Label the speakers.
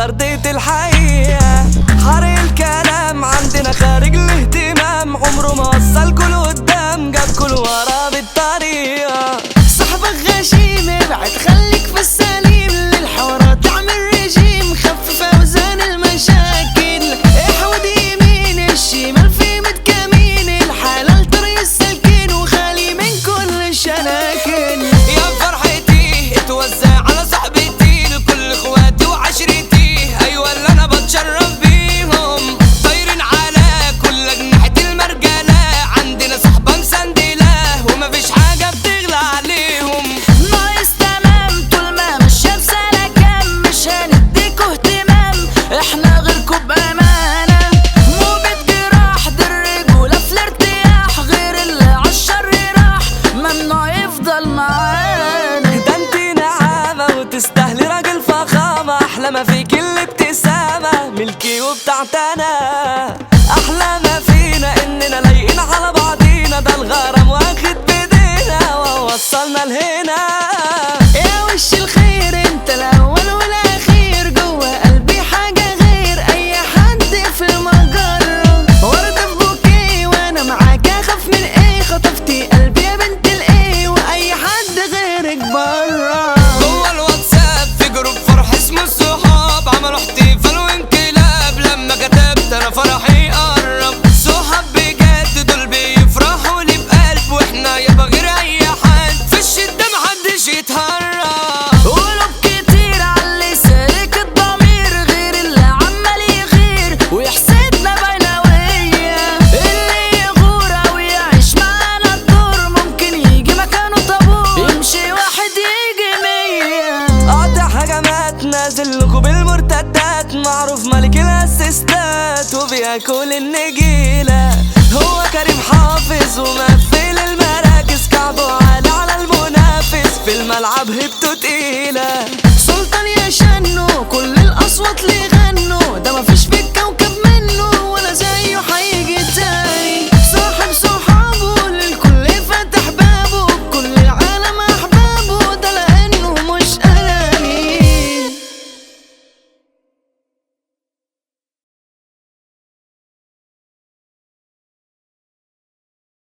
Speaker 1: أرضية الحقيقة حرق الكلام عندنا خارج الاهتمام عمره ما وصل كل قدام جاب كل ورا بالطريقة صاحبك غشيم ابعد خليك في السليم للحوارات اعمل رجيم خفف اوزان المشاكل احود يمين الشمال في مد كمين الحلال طريق السكين وخالي من كل الشناكل يا فرحتي اتوزع على صاحبتي لكل اخواتي وعشرتي ايوه اللي انا بتشرف بيهم طايرين على كل اجنحة المرجلة عندنا صحبة مسندلة ومفيش حاجة بتغلى عليهم ناقص تمام طول ما ماشية بسلكان مش هنديكوا اهتمام احنا غيركوا بأمانة مو جراح دي الرجولة في الارتياح غير اللي عالشر راح ممنوع يفضل معانا ده انتي نعامة وتستاهلي راجل فخامة احلى ما فيك الابتسامة ملكي وبتاعتنا احلى ما فينا اننا لايقين على بعضينا ده الغرام واخد بايدينا ووصلنا لهنا يا وش الخير انت الاول والاخير جوه قلبي حاجة غير اي حد في المجرة وردة في بوكيه وانا معاك اخاف من ايه خطفتي قلبي يا بنت الايه واي حد غيرك برا جوه الواتساب في جروب فرح اسمه الصحاب عملوا احتفال وانقلاب لما كتبت انا فرحي قرب صحاب بجد دول بيفرحوا لي بقلب واحنا يابا غير اي حد في الشدة محدش يتهرب قلوب كتير عاللي سالك الضمير غير اللي عمال يغير ويحسدنا بينوية اللي يغور او يعيش معانا الدور ممكن يجي مكانه طابور يمشي واحد يجي مية قاطع هجمات نازل لكم بالمرتدات معروف ملك الاسيستات وبياكل النجيلة هو كريم حافظ ومقفل المراكز كعبه عالي على المنافس في الملعب هبته تقيلة سلطان يا شنو كل الاصوات اللي غنوا ده مفيش